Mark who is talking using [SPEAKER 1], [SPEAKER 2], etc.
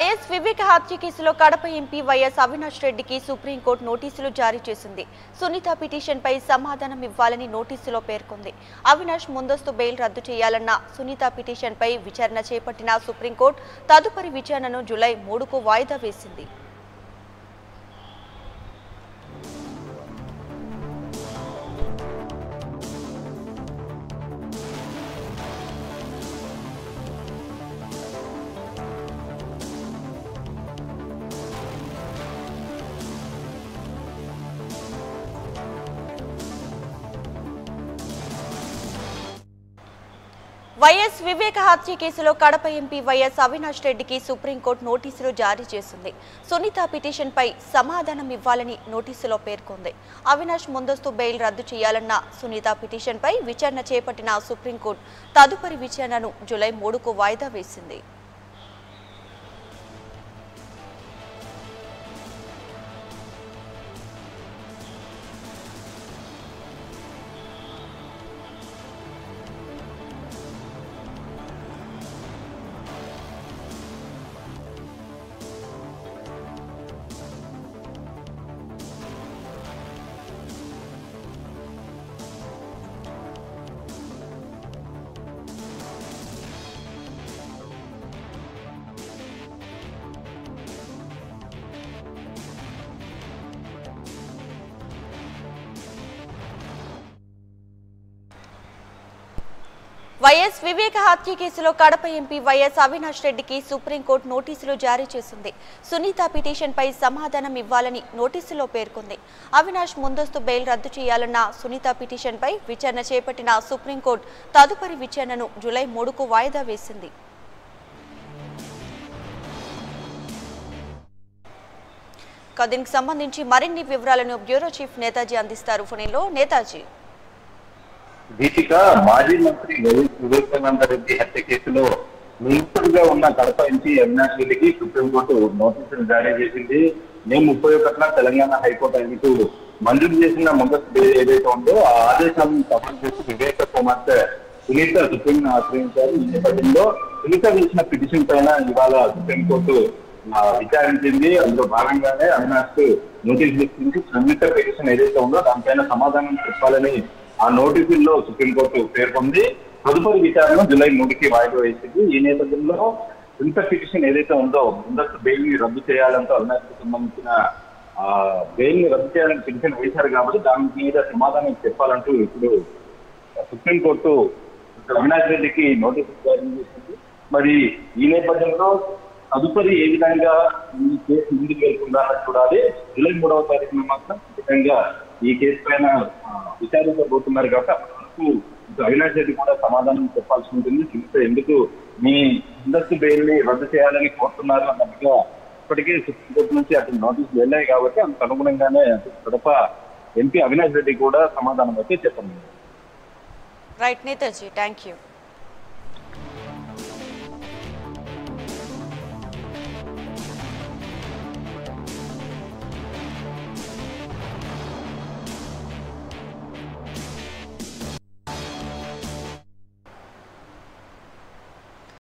[SPEAKER 1] YS వివేక హత్య కేసులో Kadapa MP YS Avinash రెడ్డికి సుప్రీంకోర్టు నోటీసులు జారీ చేసింది సునీత పిటిషన్పై సమాధానం ఇవ్వాలని నోటీసులో పేర్కొంది అవినాష్ ముందస్తు బెయిల్ రద్దు చేయాలన్న సునీత పిటిషన్పై విచారణ చేపట్టిన సుప్రీంకోర్టు తదుపరి విచారణను జులై మూడుకు వాయిదా వేసింది వైఎస్ వివేక హత్య కేసులో కడప ఎంపీ వైఎస్ అవినాష్ రెడ్డికి సుప్రీంకోర్టు నోటీసులు జారీ చేసింది సునీత పిటిషన్పై సమాధానం ఇవ్వాలని నోటీసులో పేర్కొంది అవినాష్ ముందస్తు బెయిల్ రద్దు చేయాలన్న సునీత పిటిషన్పై విచారణ చేపట్టిన సుప్రీంకోర్టు తదుపరి విచారణను జులై మూడుకు వాయిదా వేసింది వైఎస్ వివేక హత్య కేసులో కడప ఎంపీ వైఎస్ అవినాష్ రెడ్డికి సుప్రీంకోర్టు నోటీసులు జారీ చేసింది సునీత పిటిషన్పై సమాధానం ఇవ్వాలని నోటీసులో పేర్కొంది అవినాష్ ముందస్తు బెయిల్ రద్దు చేయాలన్న సునీత పిటిషన్పై విచారణ చేపట్టిన సుప్రీంకోర్టు తదుపరి విచారణను జులై మూడుకు వాయిదా వేసింది ఇక దీనికి సంబంధించి మరిన్ని వివరాలను బ్యూరో చీఫ్ నేతాజీ అందిస్తారు ఫోన్లో నేతాజీ
[SPEAKER 2] దీపిక మాజీ మంత్రి వైఎస్ వివేకానంద రెడ్డి హత్య కేసులో నిందితుడిగా ఉన్న కడప ఎంపీ అవినాష్ రెడ్డికి సుప్రీంకోర్టు నోటీసులు జారీ చేసింది మే ముప్పై ఒకటిన తెలంగాణ హైకోర్టు ఆయనకు మంజూరు చేసిన ముందస్తు బెయిల్ ఏదైతే ఉందో ఆ ఆదేశాలను సఫలం చేసి వివేక కుమార్తె సునీత సుప్రీం ఆశ్రయించారు ఈ నేపథ్యంలో సునీత వేసిన పిటిషన్ పైన ఇవాళ సుప్రీంకోర్టు ఆ, విచారించింది అందులో భాగంగానే అవినాష్ కు నోటీసులు ఇచ్చింది సునీత పిటిషన్ ఏదైతే ఉందో దానిపైన సమాధానం చెప్పాలని ఆ నోటీసుల్లో సుప్రీంకోర్టు పేర్కొంది తదుపరి విచారణ జూలై మూడుకి వాయిదా వేసింది ఈ నేపథ్యంలో ఇంత పిటిషన్ ఏదైతే ఉందో ముందస్తు బెయిల్ ని రద్దు చేయాలంటూ అవినాష్ కు సంబంధించిన ఆ బెయిల్ ని రద్దు చేయాలని పిటిషన్ వేశారు కాబట్టి దాని మీద సమాధానం చెప్పాలంటూ ఇప్పుడు సుప్రీంకోర్టు ఇక్కడ అవినాష్ రెడ్డికి నోటీసులు జారీ చేసింది మరి ఈ నేపథ్యంలో తదుపరి ఏ విధంగా ఈ కేసు ముందుకు వెళ్తుందా అని చూడాలి జూలై మూడవ తారీఖున మాత్రం ఖచ్చితంగా ఈ కేసు పైన ఆ, విచారించబోతున్నారు కాబట్టి అప్పటి వరకు ఇటు అవినాష్ రెడ్డి కూడా సమాధానం చెప్పాల్సి ఉంటుంది చూస్తే ఎందుకు మీ ముందస్తు బెయిల్ ని రద్దు చేయాలని కోరుతున్నారు అన్నట్టుగా ఇప్పటికే సుప్రీంకోర్టు నుంచి అటు నోటీసులు వెళ్ళాయి కాబట్టి అందుకు అనుగుణంగానే అటు కడప ఎంపీ అవినాష్ రెడ్డి కూడా సమాధానం అయితే చెప్పండి
[SPEAKER 1] రైట్ నేతాజీ థ్యాంక్ యూ